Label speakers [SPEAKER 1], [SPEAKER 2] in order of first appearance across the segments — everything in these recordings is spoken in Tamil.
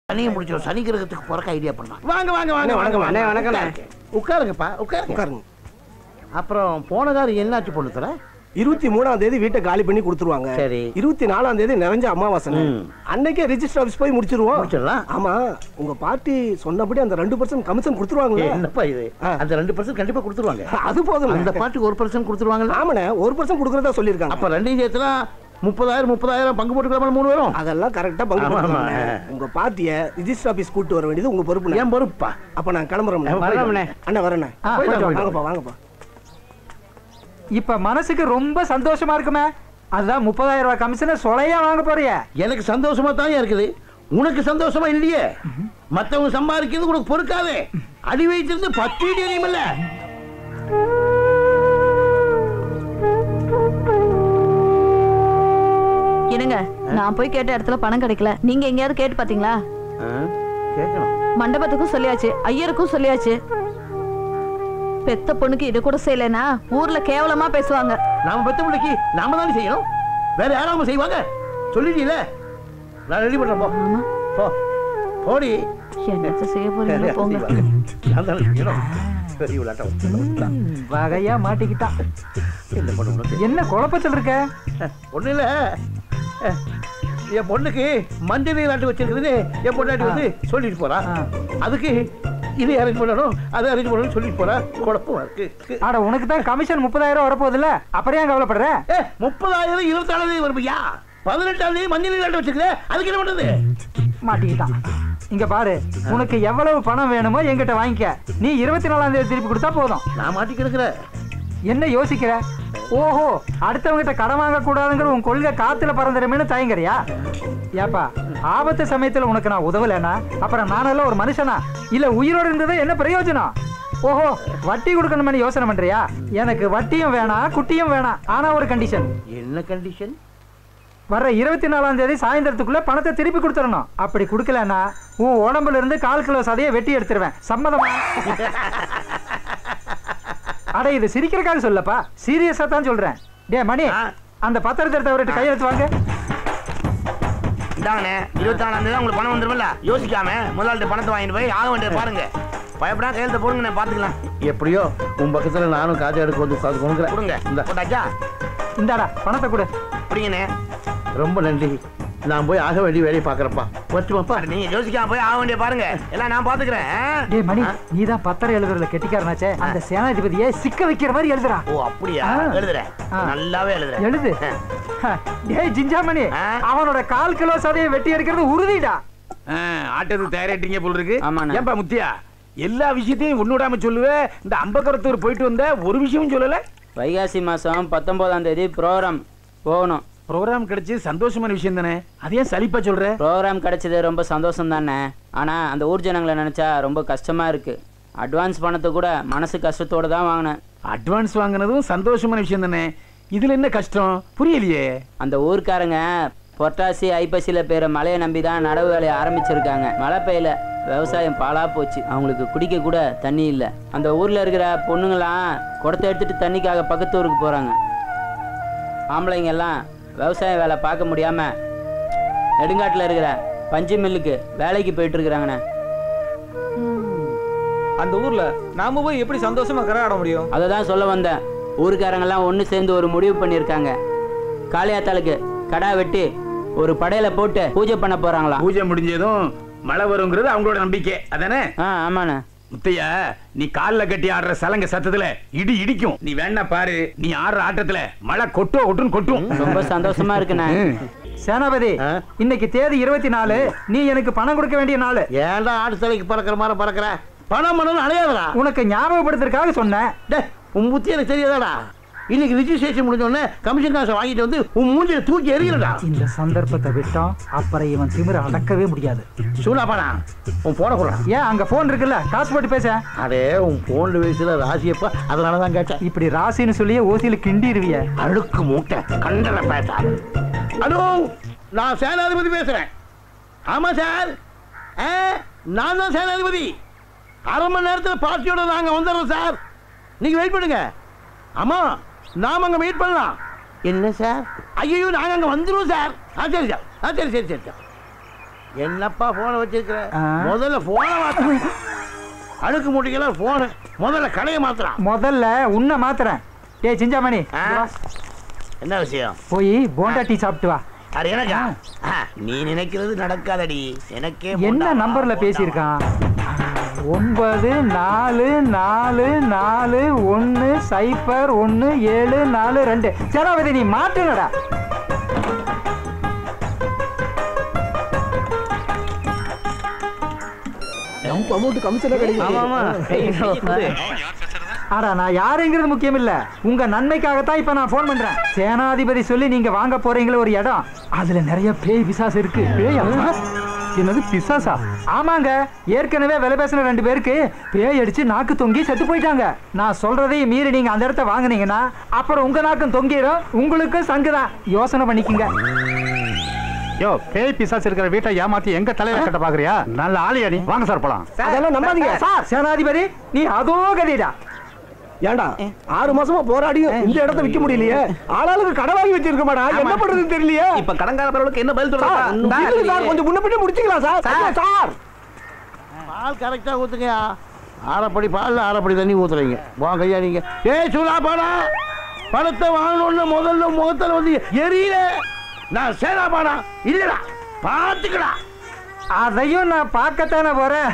[SPEAKER 1] சனியை முடிச்சிடும் சனி கிரகத்துக்கு பிறக்க ஐடியா பண்ணலாம்
[SPEAKER 2] வாங்க வாங்க வாங்க வணக்கம்
[SPEAKER 3] அண்ணே, வணக்கம்ண்ணே.
[SPEAKER 1] உட்காருங்கப்பா உட்காருங்க
[SPEAKER 2] உட்காருங்க
[SPEAKER 1] அப்புறம் போன காரம் என்னாச்சு பொண்ணு தர
[SPEAKER 2] இருபத்தி மூணாம் தேதி வீட்டை காலி பண்ணி கொடுத்துருவாங்க
[SPEAKER 1] சரி.
[SPEAKER 2] இருபத்தி நாலாம் தேதி நிறைஞ்ச அமாவாசை
[SPEAKER 1] ம்.
[SPEAKER 2] அன்னைக்கே ரிஜிஸ்டர் ஆபீஸ் போய் முடிச்சிருவோம்
[SPEAKER 1] முடிச்சிடலாம்.
[SPEAKER 2] ஆமா உங்க பார்ட்டி சொன்னபடி அந்த ரெண்டு பர்சன்ட் கமிஷன் கொடுத்துருவாங்களே
[SPEAKER 1] என்னப்பா இது
[SPEAKER 2] ஆ.
[SPEAKER 1] அந்த ரெண்டு பர்சன்ட் கண்டிப்பா கொடுத்துருவாங்க
[SPEAKER 2] அது போதும்
[SPEAKER 1] அந்த பாட்டுக்கு ஒரு பர்சன்ட் கொடுத்துருவாங்கல்ல
[SPEAKER 2] ஆமாண்ணே ஒரு பர்சன்ட் கொடுக்கறதா சொல்லியிருக்காங்க
[SPEAKER 1] அப்ப ரெண்டையும் சேர்த்துனா முப்பதாயிரம் முப்பதாயிரம் பங்கு போட்டுக்கலாமா மூணு பேரும்
[SPEAKER 2] அதெல்லாம் கரெக்டா பங்கு
[SPEAKER 1] ஆமா, ஆமா.
[SPEAKER 2] போட்டுருவாங்க. உங்க பார்ட்டிய ரிஜிஸ்டர் ஆபீஸ் கூட்டு வர வேண்டியது உங்க பொறுப்பு
[SPEAKER 1] ஏன் பொறுப்பா
[SPEAKER 2] அப்ப நான் கிளம்புறோம்
[SPEAKER 3] வர்றோம்ண்ணே.
[SPEAKER 2] அண்ணா வரேண்ணே
[SPEAKER 3] ஆ,
[SPEAKER 1] போயிட்டு
[SPEAKER 3] போயிட்டு
[SPEAKER 1] வாங்க.
[SPEAKER 2] வாங்கப்பா வாங்கப்பா
[SPEAKER 3] இப்ப மனசுக்கு ரொம்ப சந்தோஷமா இருக்குமே அதான் முப்பதாயிரம் ரூபாய் கமிஷனை சொலையா வாங்க போறிய
[SPEAKER 1] எனக்கு சந்தோஷமா தான் இருக்குது உனக்கு சந்தோஷமா இல்லையே மத்தவங்க சம்பாதிக்கிறது உனக்கு பொறுக்காதே அடி வைத்திருந்து பத்து இடி எரியுமில்ல
[SPEAKER 4] என்னங்க நான் போய் கேட்ட இடத்துல பணம் கிடைக்கல நீங்க எங்கேயாவது கேட்டு பாத்தீங்களா
[SPEAKER 1] கேட்கணும்
[SPEAKER 4] மண்டபத்துக்கும் சொல்லியாச்சு ஐயருக்கும் சொல்லியாச்சு பெத்த பொண்ணுக்கு இது கூட செய்யலைன்னா ஊர்ல கேவலமா பேசுவாங்க
[SPEAKER 1] நாம பெத்த பிள்ளைக்கு நாம தானே செய்யணும் வேற யாராம செய்வாங்க சொல்லிட்டீல நான் ரெடி பண்றேன் போ
[SPEAKER 4] ஆமா
[SPEAKER 1] போ போடி
[SPEAKER 4] என்னத்த செய்ய போறீங்க போங்க
[SPEAKER 1] நான் தானே செய்யணும் பெரிய விளையாட்டம்
[SPEAKER 3] வகையா மாட்டிக்கிட்டா
[SPEAKER 1] என்ன பண்ண உனக்கு
[SPEAKER 3] என்ன குழப்பத்தில் இருக்க
[SPEAKER 1] ஒண்ணு இல்ல அஹ், என் பொண்ணுக்கு மஞ்சள் நீராட்டு வச்சிருக்குதுன்னு என் பொண்டாட்டி வந்து சொல்லிட்டு போறா
[SPEAKER 3] ஆ.
[SPEAKER 1] அதுக்கு இது அரேஞ்ச் பண்ணணும் அதை அரேஞ்ச் பண்ணணும் சொல்லிட்டு போறா குழப்பமா இருக்கு
[SPEAKER 3] ஆட உனக்கு தான் கமிஷன் முப்பதாயிரம் வரப்போகுதுல்ல அப்புறம் ஏன் கவலைப்படுற
[SPEAKER 1] ஏ முப்பதாயிரம் இருபத்தாறாம் தேதி வரும்பியா பதினெட்டாம் தேதி மஞ்சள் நீராட்டு வச்சிருக்கல அதுக்கு என்ன பண்றது
[SPEAKER 3] மாட்டிக்கிட்டான் இங்க பாரு உனக்கு எவ்வளவு பணம் வேணுமோ என்கிட்ட வாங்கிக்க நீ இருபத்தி நாலாம் தேதி திருப்பி கொடுத்தா போதும்
[SPEAKER 1] நான் மாட்டி கிடக்குறேன்
[SPEAKER 3] என்ன யோசிக்கிற ஓஹோ அடுத்தவங்கிட்ட கடன் வாங்க கூடாதுங்கிற உன் கொள்கை காத்துல பறந்துடுமேனு தயங்குறியா ஏப்பா ஆபத்து சமயத்துல உனக்கு நான் உதவலைன்னா அப்புறம் நானெல்லாம் ஒரு மனுஷனா இல்ல உயிரோடு இருந்தது என்ன பிரயோஜனம் ஓஹோ வட்டி கொடுக்கணும்னு யோசனை பண்றியா எனக்கு வட்டியும் வேணாம் குட்டியும் வேணாம் ஆனா ஒரு கண்டிஷன்
[SPEAKER 1] என்ன கண்டிஷன்
[SPEAKER 3] வர்ற இருபத்தி நாலாம் தேதி சாயந்தரத்துக்குள்ள பணத்தை திருப்பி கொடுத்துடணும் அப்படி கொடுக்கலன்னா உன் உடம்புல இருந்து கால் கிலோ சதையை வெட்டி எடுத்துருவேன் சம்மதமா அட இது சிரிக்கிறக்காக சொல்லப்பா சீரியஸா தான் சொல்றேன் டே மணி
[SPEAKER 1] ஆ.
[SPEAKER 3] அந்த பத்திரத்தை எடுத்து அவர்கிட்ட கையெழுத்து வாங்க
[SPEAKER 5] இந்தாங்கண்ணே இருபத்தி நாலாம் தேதி உங்களுக்கு பணம் வந்துருமில்ல யோசிக்காம முதலாளிட்ட பணத்தை வாங்கிட்டு போய் ஆக வேண்டியது பாருங்க பயப்படா கையெழுத்த போடுங்கண்ணே பாத்துக்கலாம்
[SPEAKER 1] எப்படியோ உன் பக்கத்துல நானும் காஜா எடுக்க வந்து உட்காந்து
[SPEAKER 5] கொடுங்க
[SPEAKER 1] கொடுக்குறேன் இந்த
[SPEAKER 5] போட்டாச்சா
[SPEAKER 3] இந்தாடா பணத்தை கொடு
[SPEAKER 5] பிடிங்கண்ணே
[SPEAKER 1] ரொம்ப நன்றி நான் போய் ஆக வேண்டிய வேலையை பாக்குறப்பா வரட்டுமாப்பா
[SPEAKER 5] நீங்க யோசிக்காம போய் ஆக வேண்டிய பாருங்க எல்லாம் நான் பாத்துக்கிறேன் ஆ?
[SPEAKER 3] டேய் மணி நீ தான் பத்திரம் எழுதுறதுல கெட்டிக்காரனாச்சே அந்த சேனாதிபதியை சிக்க வைக்கிற மாதிரி எழுதுறா
[SPEAKER 5] ஓ அப்படியா
[SPEAKER 3] ஆ.
[SPEAKER 5] எழுதுறேன்
[SPEAKER 3] ஆ.
[SPEAKER 5] நல்லாவே எழுதுறேன்
[SPEAKER 3] எழுது
[SPEAKER 5] ஆ.
[SPEAKER 3] டேய் ஜிஞ்சாமணி
[SPEAKER 5] ஆ.
[SPEAKER 3] அவனோட கால் கிலோ சதையை வெட்டி எடுக்கிறது உறுதிடா
[SPEAKER 6] ஆட்டத்துக்கு தயாராயிட்டீங்க போல இருக்கு
[SPEAKER 7] ஆமாண்ணே.
[SPEAKER 6] ஏன்பா முத்தியா எல்லா விஷயத்தையும் ஒன்னுடாம சொல்லுவ இந்த அம்பக்கரத்தூர் போயிட்டு வந்த ஒரு விஷயமும் சொல்லல
[SPEAKER 7] வைகாசி மாதம் பத்தொம்போதாம் தேதி ப்ரோக்ராம் போகணும்
[SPEAKER 6] ப்ரோக்ராம் கிடைச்சு சந்தோஷமான விஷயம் தானே அதே சலிப்பா சொல்ற
[SPEAKER 7] ப்ரோக்ராம் கிடைச்சது ரொம்ப சந்தோஷம் தானே ஆனால் அந்த ஊர் ஜனங்களை நினச்சா ரொம்ப கஷ்டமாக இருக்குது அட்வான்ஸ் பணத்தை கூட மனசு கஷ்டத்தோடு தான் வாங்கினேன்
[SPEAKER 6] அட்வான்ஸ் வாங்கினதும் சந்தோஷமான விஷயம் தானே இதுல என்ன கஷ்டம் புரியலையே
[SPEAKER 7] அந்த ஊர்க்காரங்க பொட்டாசி ஐப்பசியில் பெய்கிற மழையை நம்பி தான் நடவு வேலையை ஆரம்பிச்சிருக்காங்க மழை பெய்யல விவசாயம் பாழா போச்சு அவங்களுக்கு குடிக்க கூட தண்ணி இல்லை அந்த ஊரில் இருக்கிற பொண்ணுங்களாம் குடத்தை எடுத்துட்டு தண்ணிக்காக பக்கத்து ஊருக்கு போகிறாங்க ஆம்பளைங்க எல்லாம் விவசாய வேலை பார்க்க முடியாமல் நெடுங்காட்டில் இருக்கிற பஞ்சு மில்லுக்கு வேலைக்கு போயிட்டு இருக்கிறாங்கண்ணே
[SPEAKER 8] அந்த ஊர்ல நாம போய் எப்படி சந்தோஷமா கரகாட முடியும்
[SPEAKER 7] அதை தான் சொல்ல வந்தேன் ஊருக்காரங்கெல்லாம் ஒன்று சேர்ந்து ஒரு முடிவு பண்ணியிருக்காங்க காளியாத்தாளுக்கு கடா வெட்டி ஒரு படையில போட்டு பூஜை பண்ண போறாங்களாம்
[SPEAKER 6] பூஜை முடிஞ்சதும் மழை வருங்கிறது அவங்களோட நம்பிக்கை அதானே
[SPEAKER 7] ஆ ஆமாண்ணே
[SPEAKER 6] முத்தையா நீ கால்ல கட்டி ஆடுற சலங்க சத்தத்துல இடி இடிக்கும் நீ வேணா பாரு நீ ஆடுற ஆட்டத்துல மழை கொட்டோ கொட்டுன்னு கொட்டும்
[SPEAKER 7] ரொம்ப சந்தோஷமா இருக்குண்ணே
[SPEAKER 3] சேனாபதி
[SPEAKER 1] ஆ?
[SPEAKER 3] இன்னைக்கு தேதி இருபத்தி நாலு நீ எனக்கு பணம் கொடுக்க வேண்டிய நாள்
[SPEAKER 1] ஏன்டா ஆடு தலைக்கு பறக்கிற மாதிரி பறக்கிற பணம் பணம் அலையாதடா
[SPEAKER 3] உனக்கு ஞாபகப்படுத்துறதுக்காக சொன்னேன்
[SPEAKER 1] டே உன் புத்தி எனக்கு தெரியாதாடா இன்னைக்கு ரிஜிஸ்ட்ரேஷன் முடிஞ்ச உடனே கமிஷன் காசை வாங்கிட்டு வந்து உன் மூஞ்சில தூக்கி எறிகிறடா
[SPEAKER 3] இந்த சந்தர்ப்பத்தை விட்டோம் அப்புறம் இவன் திமிர அடக்கவே முடியாது
[SPEAKER 1] சூடாப்பாடா உன் போன போடுறா
[SPEAKER 3] ஏன் அங்க போன் இருக்குல்ல காசு போட்டு பேச
[SPEAKER 1] அடே உன் போன் வயசுல ராசியப்பா அதனால தான் கேட்டேன்
[SPEAKER 3] இப்படி ராசின்னு சொல்லியே ஓசியில கிண்டிடுவிய
[SPEAKER 1] அழுக்கு மூட்டை கண்டன பேட்டா ஹலோ நான் சேனாதிபதி பேசுறேன் ஆமா சார் ஆ நான் தான் சேனாதிபதி அரை மணி நேரத்தில் பார்ட்டியோட நாங்கள் வந்துடுறோம் சார் நீங்க வெயிட் பண்ணுங்க ஆமா நாம அங்க வெயிட் பண்ணலாம் என்ன சார் ஐயோ நாங்க அங்க வந்துருவோம் சார் ஆ சரி சார் ஆ சரி சரி சரி சார் என்னப்பா போனை வச்சிருக்கிற
[SPEAKER 3] ஆ.
[SPEAKER 1] முதல்ல போனை மாத்த அழுக்கு மூட்டைக்கெல்லாம் போனு முதல்ல கடையை மாத்துறான்
[SPEAKER 3] முதல்ல உன்னை மாத்துறேன் ஏய் சிஞ்சாமணி
[SPEAKER 5] ஆ?
[SPEAKER 3] இங்க வா.
[SPEAKER 5] என்ன விஷயம்
[SPEAKER 3] போய் போண்டா டீ சாப்பிட்டு வா
[SPEAKER 5] அது எனக்கா ஆ, நீ நினைக்கிறது நடக்காதடி எனக்கே
[SPEAKER 3] என்ன
[SPEAKER 5] போண்டா,
[SPEAKER 3] நம்பர்ல
[SPEAKER 5] போண்டா.
[SPEAKER 3] பேசியிருக்கான் ஒன்பது நாலு நாலு நாலு ஒன்று சைபர் ஒன்று ஏழு நாலு ரெண்டு சராவதி நீ மாட்டுனடா
[SPEAKER 2] நம்ம அமௌண்ட் கமிஷன் கிடைக்கும்
[SPEAKER 3] ஆடா நான் யாருங்கிறது முக்கியம் இல்ல உங்க நன்மைக்காகத்தான் இப்ப நான் ஃபோன் பண்றேன் சேனாதிபதி சொல்லி நீங்க வாங்க போறீங்களே ஒரு இடம் அதுல நிறைய பேய் பிசாசு இருக்கு பேய் என்னது பிசாசா ஆமாங்க ஏற்கனவே விலை பேசின ரெண்டு பேருக்கு பேய் அடிச்சு நாக்கு தொங்கி செத்து போயிட்டாங்க நான் சொல்றதையும் மீறி நீங்க அந்த இடத்த வாங்குனீங்கன்னா அப்புறம் உங்க நாக்கும் தொங்கிடும் உங்களுக்கும் சங்குதான் யோசனை பண்ணிக்கங்க
[SPEAKER 9] யோ பேய் பிசாசு இருக்கிற வீட்டை ஏமாத்தி எங்க தலையில கட்ட பாக்குறியா நல்ல ஆளியா நீ வாங்க சார் போலாம்
[SPEAKER 2] அதெல்லாம் நம்பாதீங்க
[SPEAKER 3] சார் சேனாதிபதி நீ அதோ கதிடா
[SPEAKER 2] ஏன்டா ஆறு மாசமா போராடியும் இந்த இடத்த விக்க முடியலையே ஆளாளுக்கு கடை வாங்கி வச்சிருக்க மாடா என்ன பண்றதுன்னு தெரியலையே
[SPEAKER 8] இப்ப கடன்காரர்களுக்கு என்ன பதில்
[SPEAKER 2] சார், இல்ல சார் கொஞ்சம் முன்ன பின்ன முடிச்சுக்கலாம் சார் ஐயா, சார்
[SPEAKER 1] பால் கரெக்டா ஊத்துங்கயா அரைப்படி பால் அரைப்படி தண்ணி ஊத்துறீங்க வாங்க ஐயா நீங்க ஏய் சுலா பாடா பணத்தை வாங்கணும்னு முதல்ல முகத்துல வந்து எரியல நான் சேனா பாடா இல்லடா பாத்துக்கடா
[SPEAKER 3] அதையும் நான் பார்க்கத்தானே போறேன்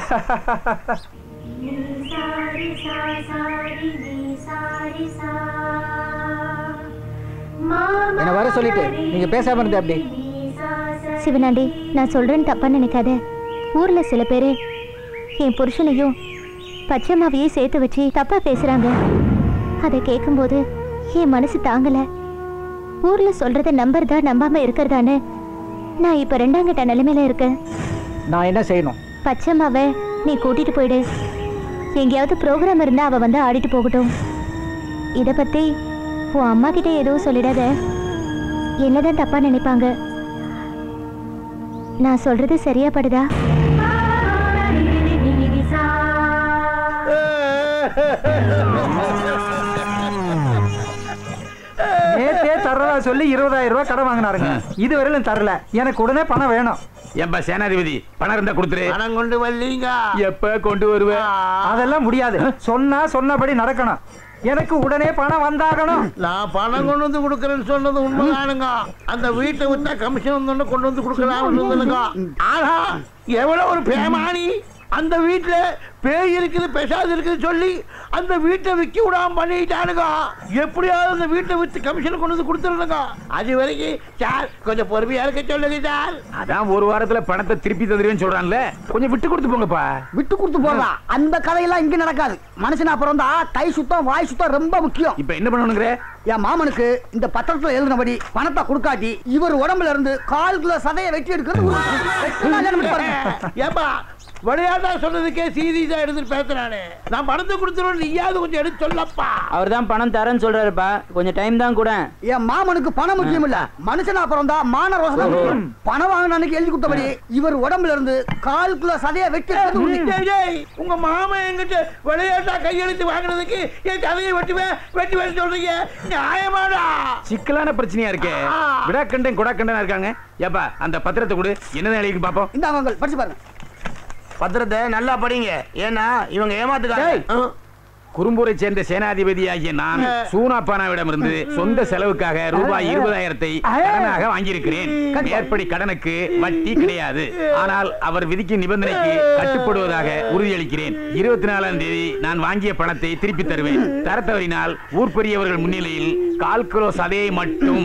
[SPEAKER 10] என்ன வர சொல்லிட்டு நீங்க பேசாம இருந்த அப்படி
[SPEAKER 11] சிவனாண்டி நான் சொல்றேன்னு தப்பா நினைக்காத ஊர்ல சில பேரு என் புருஷனையும் பச்சைமாவையும் சேர்த்து வச்சு தப்பா பேசுறாங்க அதை கேட்கும்போது என் மனசு தாங்கல ஊர்ல சொல்றத நம்புறதா நம்பாம இருக்கிறதான்னு நான் இப்ப ரெண்டாங்கிட்ட நிலைமையில இருக்கேன்
[SPEAKER 10] நான் என்ன செய்யணும்
[SPEAKER 11] பச்சைமாவை நீ கூட்டிட்டு போயிடு எங்கேயாவது ப்ரோக்ராம் இருந்தா அவ வந்து ஆடிட்டு போகட்டும் இத பத்தி உன் அம்மா கிட்ட எதுவும் சொல்லிடாத என்னதான் தப்பா நினைப்பாங்க நான் சொல்றது சரியா படுதா
[SPEAKER 3] நேத்தே தர்றதா சொல்லி இருபதாயிரம் ரூபாய் கடன் வாங்கினாருங்க இதுவரையிலும் தரல எனக்கு உடனே பணம் வேணும்
[SPEAKER 6] ஏன்பா சேனாதிபதி பணம் இருந்தா கொடுத்துரு
[SPEAKER 1] பணம் கொண்டு வரலீங்க
[SPEAKER 6] எப்ப கொண்டு வருவ
[SPEAKER 3] அதெல்லாம் முடியாது சொன்னா சொன்னபடி நடக்கணும் எனக்கு உடனே பணம் வந்தாகணும்
[SPEAKER 1] நான் பணம் கொண்டு வந்து கொடுக்கறேன்னு சொன்னது உண்மைதானுங்க அந்த வீட்டை விட்டா கமிஷன் வந்து கொண்டு வந்து கொடுக்கலாம்னு சொன்னதுங்க ஆனா எவ்வளவு ஒரு பேமானி அந்த வீட்டுல பேய் இருக்குது பெசாது இருக்குது சொல்லி அந்த வீட்டை விற்க விடாம பண்ணிட்டானுங்க எப்படியாவது அந்த வீட்டை வித்து கமிஷன் கொண்டு வந்து கொடுத்துருங்க அது வரைக்கும் சார் கொஞ்சம் பொறுமையா இருக்க சொல்லுங்க சார்
[SPEAKER 6] அதான் ஒரு வாரத்துல பணத்தை திருப்பி தந்துருவேன்னு சொல்றான்ல கொஞ்சம் விட்டு கொடுத்து போங்கப்பா
[SPEAKER 10] விட்டு கொடுத்து போடலாம் அந்த கதையெல்லாம் இங்க நடக்காது மனுஷனா பிறந்தா கை சுத்தம் வாய் சுத்தம் ரொம்ப முக்கியம்
[SPEAKER 6] இப்ப என்ன பண்ணணுங்கிற
[SPEAKER 10] என் மாமனுக்கு இந்த பத்திரத்துல எழுதினபடி பணத்தை கொடுக்காட்டி இவர் உடம்புல இருந்து கால் கிலோ சதையை வெட்டி எடுக்கிறது உறுதி. வெட்டினா கல்யாணம் பண்ணி பாருங்க.
[SPEAKER 1] ஏப்பா விளையாட்டா சொன்னதுக்கே சீரியஸா எடுத்துட்டு பேசுறானே நான் பணத்தை கொடுத்துருவேன் நீயாவது கொஞ்சம் எடுத்து சொல்லப்பா
[SPEAKER 7] அவர் தான் பணம் தரேன்னு சொல்றாருப்பா கொஞ்சம் டைம் தான் கூட
[SPEAKER 10] என் மாமனுக்கு பணம் முக்கியம் இல்ல மனுஷனா பிறந்தா மான ரோசம் தான் முக்கியம். பணம் வாங்கின அன்னைக்கு எழுதி கொடுத்தபடி இவர் உடம்புல இருந்து கால் கிலோ சதையை வெட்டி எடுக்கிறது உறுதி.
[SPEAKER 1] டேய், டேய், உங்க மாமா என்கிட்ட விளையாட்டா கையெழுத்து வாங்குறதுக்கு என் கதையை வெட்டுவேன் வெட்டுவேன் சொல்றீங்க நியாயமாடா
[SPEAKER 6] சிக்கலான பிரச்சனையா இருக்கே விடாக்கண்டன் குடாக்கண்டனா இருக்காங்க ஏப்பா அந்த பத்திரத்தை கொடு என்னதான் எழுதி பாப்போம்
[SPEAKER 10] இந்த அவங்க படிச்சு பாருங்க
[SPEAKER 5] பத்திரத்தை நல்லா படிங்க ஏன்னா இவங்க ஏமாத்துக்காங்க
[SPEAKER 6] குறும்பூரை சேர்ந்த சேனாதிபதியாகிய நான் சூனாப்பானாவிடமிருந்து சொந்த செலவுக்காக ரூபாய் இருபதாயிரத்தை கடனாக வாங்கியிருக்கிறேன் மேற்படி கடனுக்கு வட்டி கிடையாது ஆனால் அவர் விதிக்கும் நிபந்தனைக்கு கட்டுப்படுவதாக உறுதியளிக்கிறேன் இருபத்தி நாலாம் தேதி நான் வாங்கிய பணத்தை திருப்பி தருவேன் தர தவறினால் ஊர் பெரியவர்கள் முன்னிலையில் கால் கிலோ சதையை மட்டும்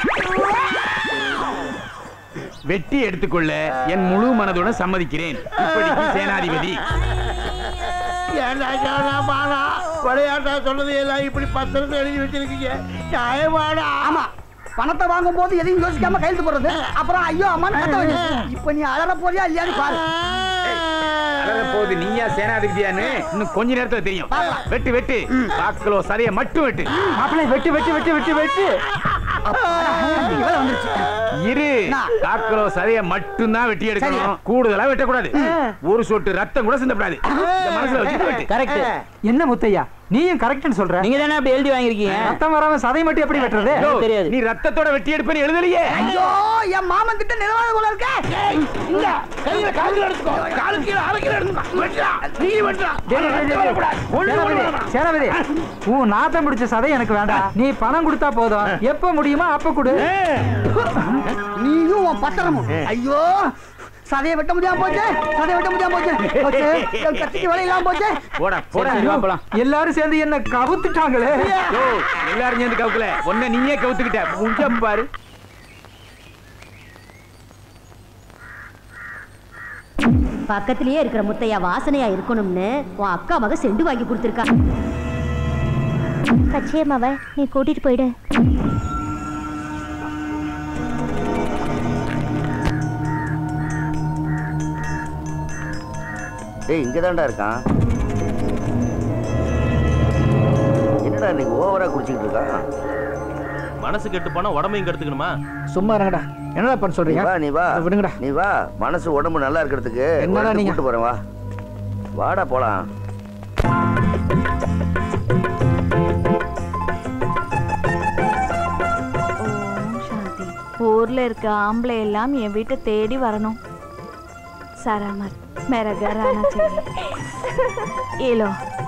[SPEAKER 6] வெட்டி எடுத்துக்கொள்ள என் முழு மனதுடன் சம்மதிக்கிறேன் இப்படிக்கு சேனாதிபதி
[SPEAKER 1] ஏன்டா சொன்னா பாடா விளையாட்டா சொன்னது எல்லாம் இப்படி பத்திரத்தை எழுதி வச்சிருக்கீங்க நியாயமாடா
[SPEAKER 10] ஆமா பணத்தை வாங்கும் போது எதையும் யோசிக்காம கையெழுத்து போடுறது அப்புறம் ஐயோ அம்மான்னு கத்த வேண்டியது இப்ப நீ அலற போறியா இல்லையான்னு பாரு
[SPEAKER 6] அழற போகுது நீயா சேனாதிபதியான்னு இன்னும் கொஞ்ச நேரத்துல தெரியும் வெட்டு வெட்டு கால் கிலோ சதையை மட்டும் வெட்டு
[SPEAKER 3] மாப்பிள்ளை வெட்டு வெட்டு வெட்டு வெட்டு வெட்டு
[SPEAKER 10] கத்திக்கு வேலை வந்துருச்சு
[SPEAKER 6] இரு காக்கலோ சதைய மட்டும்தான் வெட்டி எடுக்கணும் கூடுதலா வெட்டக்கூடாது ஒரு சொட்டு ரத்தம் கூட சிந்தப்படாது இந்த மனசுல வச்சுட்டு வெட்டு
[SPEAKER 7] கரெக்ட்
[SPEAKER 3] என்ன முத்தையா நீயும் கரெக்ட்னு சொல்ற
[SPEAKER 7] நீங்க தானே அப்படி எழுதி வாங்கிருக்கீங்க
[SPEAKER 3] ரத்தம் வராம சதை மட்டும் எப்படி வெட்டுறது
[SPEAKER 6] யோ,
[SPEAKER 7] தெரியாது.
[SPEAKER 6] நீ ரத்தத்தோட வெட்டி எடுப்பேன்னு எழுதலையே
[SPEAKER 10] ஐயோ என் மாமன் கிட்ட நிலவாத போல இருக்க
[SPEAKER 1] இங்க கையில கால் எடுத்துக்கோ கால் கீழே அரை கிலோ எடுத்துக்கோ வெட்டுடா நீ வெட்டுடா
[SPEAKER 3] டேய், டேய், டேய், டேய். சேனாபதி, சேனாபதி, உன் நாத்தம் பிடிச்ச சதை எனக்கு வேண்டாம் நீ பணம் கொடுத்தா போதும் எப்ப முடியுமோ அப்ப கொடு
[SPEAKER 10] நீயும் உன் பத்திரமும் ஐயோ சதையை வெட்ட முடியாம போச்சு சதையை வெட்ட முடியாம போச்சு போச்சு. என் கத்திக்கு வேலை இல்லாம போச்சு
[SPEAKER 6] போடா போடா
[SPEAKER 7] சரி, வா போலாம்.
[SPEAKER 3] எல்லாரும் சேர்ந்து என்ன கவுத்துட்டாங்களே
[SPEAKER 6] யோ, எல்லாரும் சேர்ந்து கவுக்கல ஒன்ன நீயே கவுத்துக்கிட்ட முஞ்சம் பாரு
[SPEAKER 12] பக்கத்திலேயே இருக்கிற முத்தையா வாசனையா இருக்கணும்னு உன் அக்கா மக செண்டு வாங்கி கொடுத்துருக்கா
[SPEAKER 11] பச்சையம்மாவை நீ கூட்டிட்டு போயிடு
[SPEAKER 13] டேய் இங்க தான்டா இருக்கான் என்னடா இன்னைக்கு ஓவரா குடிச்சிட்டு இருக்கான்
[SPEAKER 14] மனசு கெட்டு போனா உடம்பையும் கெடுத்துக்கணுமா
[SPEAKER 2] சும்மா இருங்கடா என்னடா பண்ண
[SPEAKER 13] நீ
[SPEAKER 2] சொல்றீங்க
[SPEAKER 13] வா நீ வா
[SPEAKER 2] இதை விடுங்கடா
[SPEAKER 13] நீ வா மனசு உடம்பு நல்லா இருக்கிறதுக்கு
[SPEAKER 2] என்னடா
[SPEAKER 13] ஒரு இடத்துக்கு
[SPEAKER 2] நீங்க?
[SPEAKER 13] கூட்டு போறேன் வா வாடா போலாம்
[SPEAKER 4] ஓம் சாந்தி ஊர்ல இருக்க ஆம்பளை எல்லாம் என் வீட்டை தேடி வரணும் சராமத் मेरा घर आना चाहिए ये लो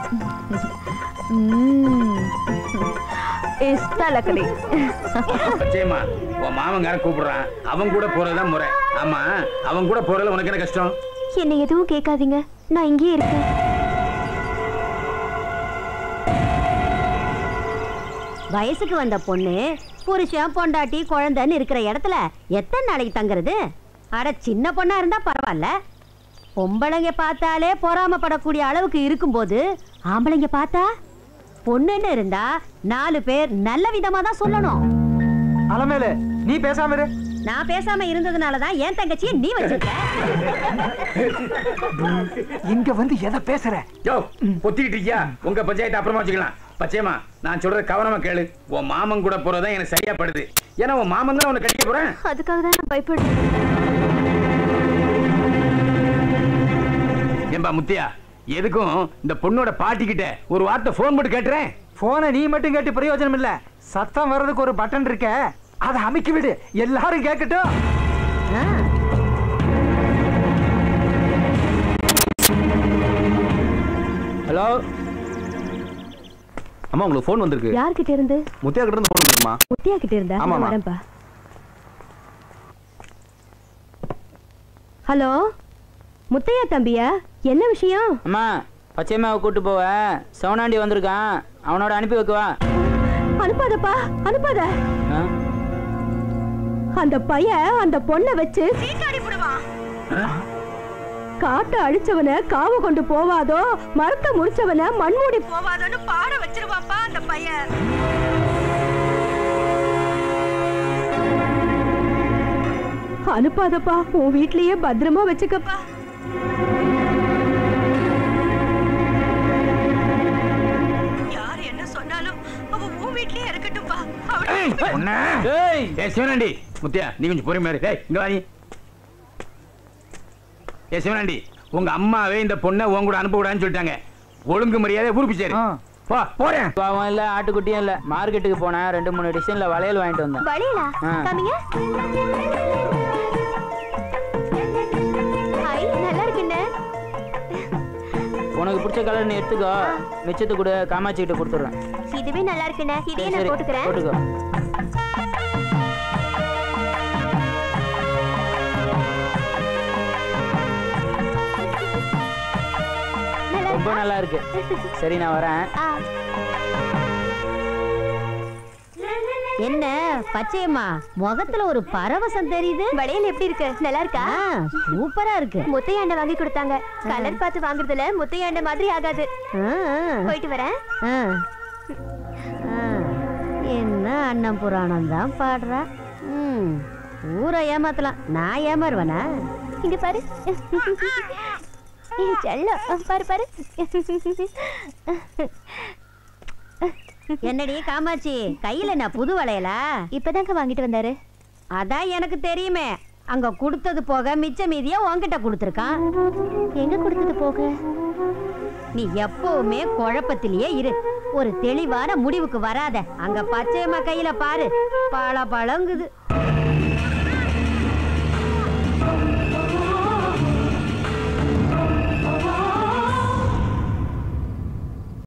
[SPEAKER 4] हम्म, इस्ता लकड़ी
[SPEAKER 6] பச்சையம்மா உன் மாமங்காரன் கூப்பிடுறான் அவன் கூட போறதுதான் முறை ஆமா அவன் கூட போறதுல உனக்கு என்ன கஷ்டம்
[SPEAKER 11] என்னை எதுவும் கேட்காதீங்க நான் இங்கேயே இருக்கேன்
[SPEAKER 12] வயசுக்கு வந்த பொண்ணு புருஷன் பொண்டாட்டி குழந்தைன்னு இருக்கிற இடத்துல எத்தனை நாளைக்கு தங்குறது அட சின்ன பொண்ணா இருந்தா பரவாயில்ல பொம்பளைங்க பார்த்தாலே பொறாமப்படக்கூடிய அளவுக்கு இருக்கும்போது ஆம்பளைங்க பார்த்தா பொண்ணுன்னு இருந்தா நாலு பேர் நல்ல விதமா தான் சொல்லணும்
[SPEAKER 3] அலமேலு நீ பேசாம இரு
[SPEAKER 12] நான் பேசாம இருந்ததுனால தான் என் தங்கச்சியை நீ வச்சிருக்க
[SPEAKER 3] இங்க வந்து எதை பேசுற
[SPEAKER 6] யோ பொத்திக்கிட்டு இருக்கியா உங்க பஞ்சாயத்து அப்புறமா வச்சுக்கலாம் பச்சையம்மா நான் சொல்றது கவனமா கேளு உன் மாமன் கூட போறதுதான் எனக்கு சரியா படுது ஏன்னா உன் மாமன் தான் உன்னை கட்டிக்க போறேன்
[SPEAKER 11] அதுக்காக தான் நான் பயப்படுறேன்
[SPEAKER 6] ஏம்பா முத்தியா எதுக்கும் இந்த பொண்ணோட பாட்டி கிட்ட ஒரு வார்த்தை போன் போட்டு கேட்டுறேன்
[SPEAKER 3] போனை நீ மட்டும் கேட்டு பிரயோஜனம் இல்ல சத்தம் வர்றதுக்கு ஒரு பட்டன் இருக்க அதை அமைக்கி விடு எல்லாரும் கேட்கட்டும்
[SPEAKER 8] ஹலோ அம்மா உங்களுக்கு ஃபோன் வந்திருக்கு
[SPEAKER 12] யார்கிட்ட இருந்து
[SPEAKER 8] முத்தியா கிட்ட இருந்து ஃபோன் வந்திருக்குமா
[SPEAKER 12] முத்தியா கிட்ட இருந்தா
[SPEAKER 8] ஆமாம்மா.
[SPEAKER 12] நான் வரேன்ப்பா ஹலோ முத்தையா தம்பியா என்ன விஷயம்
[SPEAKER 7] அம்மா பச்சையம்மாவை கூட்டு போவ சவுனாண்டி வந்திருக்கான் அவனோட அனுப்பி வைக்கவா
[SPEAKER 12] அனுப்பாதப்பா அனுப்பாத
[SPEAKER 7] ஆ?
[SPEAKER 12] அந்த பையன் அந்த பொண்ணை வச்சு சீட்டாடி போடுவான் காட்டை அழிச்சவன காவு கொண்டு போவாதோ மரத்தை முறிச்சவன மண்மூடி போவாதோன்னு பாட வச்சிருவாப்பா அந்த பையன் அனுப்பாதப்பா உன் வீட்லயே பத்திரமா வச்சுக்கப்பா யார் என்ன சொன்னாலும் அவ உன் வீட்லயே இருக்கட்டும்பா
[SPEAKER 6] பொண்ணே. ஏய் சிவனாண்டி முத்தியா நீ கொஞ்சம் பொறுமையா இரு டேய் இங்க வா நீ ஏ சிவனாண்டி உங்க அம்மாவே இந்த பொண்ணை உன் கூட அனுப்ப சொல்லிட்டாங்க ஒழுங்கு மரியாதை உறுப்பிச்சாரு போ போறேன்
[SPEAKER 7] பாவம் இல்ல ஆட்டுக்குட்டியும் இல்ல மார்க்கெட்டுக்கு போனேன் ரெண்டு மூணு டிசைன்ல வளையல் வாங்கிட்டு வந்தேன்
[SPEAKER 11] வழியலா
[SPEAKER 7] ஆ.
[SPEAKER 11] காமிங்க ஹாய் நல்லா இருக்குண்ணே
[SPEAKER 7] உனக்கு பிடிச்ச கலர் நீ எடுத்துக்கோ மிச்சத்தை கூட காமாட்சி கிட்ட கொடுத்துட்றேன்
[SPEAKER 11] இதுவே நல்லா இருக்குண்ணே இதையே நான்
[SPEAKER 7] சரி
[SPEAKER 11] போட்டுக்கிறேன்
[SPEAKER 7] போட்டுக்கோ ரொம்ப நல்லா இருக்கு சரி நான் வரேன்
[SPEAKER 12] என்ன பச்சையம்மா முகத்துல ஒரு பரவசம் தெரியுது
[SPEAKER 11] வளையல் எப்படி இருக்கு நல்லா இருக்கா
[SPEAKER 12] சூப்பரா இருக்கு
[SPEAKER 11] முத்தையாண்ட வாங்கி கொடுத்தாங்க கலர் பார்த்து வாங்குறதுல முத்தையாண்ட மாதிரி ஆகாது
[SPEAKER 12] ஆ, ஆ.
[SPEAKER 11] போயிட்டு வரேன்
[SPEAKER 12] ஆ. ஆ. என்ன அண்ணன் புராணம் தான் பாடுறா ம். ஊரை ஏமாத்தலாம் நான் ஏமாறுவேனா
[SPEAKER 11] இங்க பாரு ஏய், செல்லம் பாரு பாரு
[SPEAKER 12] என்னடி காமாட்சி கையில நான் புது வளையலா
[SPEAKER 11] இப்பதாங்க வாங்கிட்டு வந்தாரு
[SPEAKER 12] அதான் எனக்கு தெரியுமே அங்க கொடுத்தது போக மிச்ச மீதிய உன்கிட்ட கொடுத்துருக்கான்
[SPEAKER 11] எங்க கொடுத்தது போக
[SPEAKER 12] நீ எப்பவுமே குழப்பத்திலேயே இரு ஒரு தெளிவான முடிவுக்கு வராத அங்க பச்சையம்மா கையில பாரு பழ பழங்குது